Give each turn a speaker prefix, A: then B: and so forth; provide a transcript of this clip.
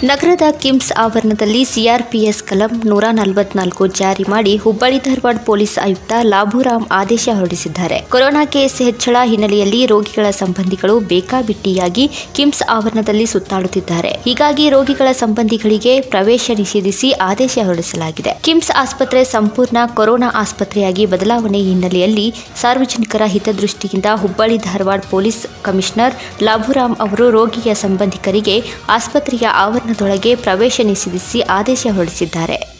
A: ನಗರದ ಕಿಮ್ಸ್ ಆವರಣದಲ್ಲಿ ಸಿಆರ್ಪಿಎಸ್ ಕಲಂ ನೂರ ನಲವತ್ನಾಲ್ಕು ಜಾರಿ ಮಾಡಿ ಹುಬ್ಬಳ್ಳಿ ಧಾರವಾಡ ಪೊಲೀಸ್ ಆಯುಕ್ತ ಲಾಭುರಾಮ್ ಆದೇಶ ಹೊರಡಿಸಿದ್ದಾರೆ ಕೊರೋನಾ ಕೇಸ್ ಹೆಚ್ಚಳ ಹಿನ್ನೆಲೆಯಲ್ಲಿ ರೋಗಿಗಳ ಸಂಬಂಧಿಗಳು ಬೇಕಾಬಿಟ್ಟಿಯಾಗಿ ಕಿಮ್ಸ್ ಆವರಣದಲ್ಲಿ ಸುತ್ತಾಡುತ್ತಿದ್ದಾರೆ ಹೀಗಾಗಿ ರೋಗಿಗಳ ಸಂಬಂಧಿಗಳಿಗೆ ಪ್ರವೇಶ ನಿಷೇಧಿಸಿ ಆದೇಶ ಹೊರಡಿಸಲಾಗಿದೆ ಕಿಮ್ಸ್ ಆಸ್ಪತ್ರೆ ಸಂಪೂರ್ಣ ಕೊರೋನಾ ಆಸ್ಪತ್ರೆಯಾಗಿ ಬದಲಾವಣೆ ಹಿನ್ನೆಲೆಯಲ್ಲಿ ಸಾರ್ವಜನಿಕರ ಹಿತದೃಷ್ಟಿಯಿಂದ ಹುಬ್ಬಳ್ಳಿ ಧಾರವಾಡ ಪೊಲೀಸ್ ಕಮಿಷನರ್ ಲಾಭುರಾಮ್ ಅವರು ರೋಗಿಯ ಸಂಬಂಧಿಕರಿಗೆ ಆಸ್ಪತ್ರೆಯ ಆವರಣದೊಳಗೆ ಪ್ರವೇಶ ನಿಷೇಧಿಸಿ ಆದೇಶ ಹೊರಡಿಸಿದ್ದಾರೆ